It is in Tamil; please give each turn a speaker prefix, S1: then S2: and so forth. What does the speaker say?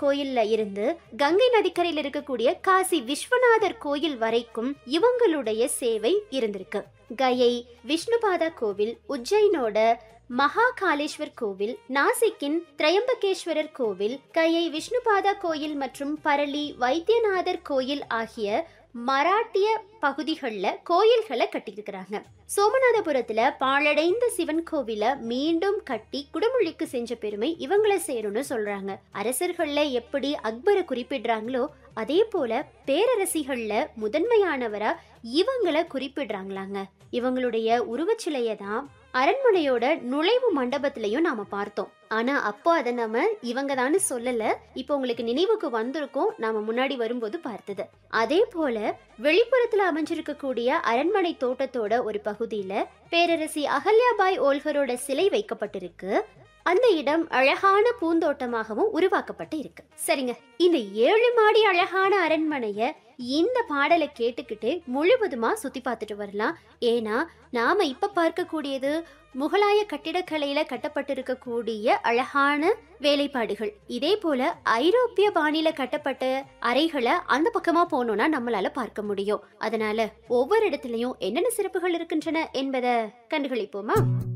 S1: கோயில்ல இருந்து கங்கை நதிக்கரையில் இருக்கக்கூடிய காசி விஸ்வநாதர் கோயில் வரைக்கும் இவங்களுடைய சேவை இருந்திருக்கு கயை விஷ்ணுபாதா கோவில் உஜ்ஜைனோட மகாகாலேஸ்வர் கோவில் நாசிக்கின் திரையம்பகேஸ்வரர் கோவில் கயை விஷ்ணுபாதா கோயில் மற்றும் பரளி வைத்தியநாதர் கோயில் ஆகிய மராட்டிய பகுதிகளில் கோயில்களை கட்டியிருக்கிறாங்க சோமநாதபுரத்துல பாழடைந்த சிவன் கோவில மீண்டும் கட்டி குடமுழுக்கு செஞ்ச பெருமை இவங்கள சேரும்னு சொல்றாங்க அரசர்கள்ல எப்படி அக்பரை குறிப்பிடுறாங்களோ அதே போல பேரரசிகள்ல முதன்மையானவரா இவங்கள குறிப்பிடுறாங்களாங்க இவங்களுடைய உருவச்சிலையை தான் அரண்மனையோட நுழைவு மண்டபத்திலையும் நாம பார்த்தோம் ஆனா அப்போ அதை நம்ம இவங்க தான்னு சொல்லல இப்போ உங்களுக்கு நினைவுக்கு வந்திருக்கோம் நாம முன்னாடி வரும்போது பார்த்தது அதே போல வெளிப்புறத்துல அமைஞ்சிருக்கக்கூடிய அரண்மனை தோட்டத்தோட ஒரு பகுதியில பேரரசி அகல்யாபாய் ஓல்கரோட சிலை வைக்கப்பட்டிருக்கு அந்த இடம் அழகான பூந்தோட்டமாகவும் உருவாக்கப்பட்டு இருக்கு சரிங்க இந்த ஏழு மாடி அழகான அரண்மனைய இந்த பாடலை கேட்டுக்கிட்டு முழுவதுமா சுத்தி பார்த்துட்டு வரலாம் ஏன்னா நாம இப்ப பார்க்கக்கூடியது முகலாய கட்டிடக்கலையில கட்டப்பட்டிருக்கக்கூடிய அழகான வேலைப்பாடுகள் இதே போல ஐரோப்பிய பாணியில கட்டப்பட்ட அறைகளை அந்த பக்கமா போனோம்னா நம்மளால பார்க்க முடியும் அதனால ஒவ்வொரு இடத்துலயும் என்னென்ன சிறப்புகள் இருக்கின்றன என்பதை கண்டுகளிப்போமா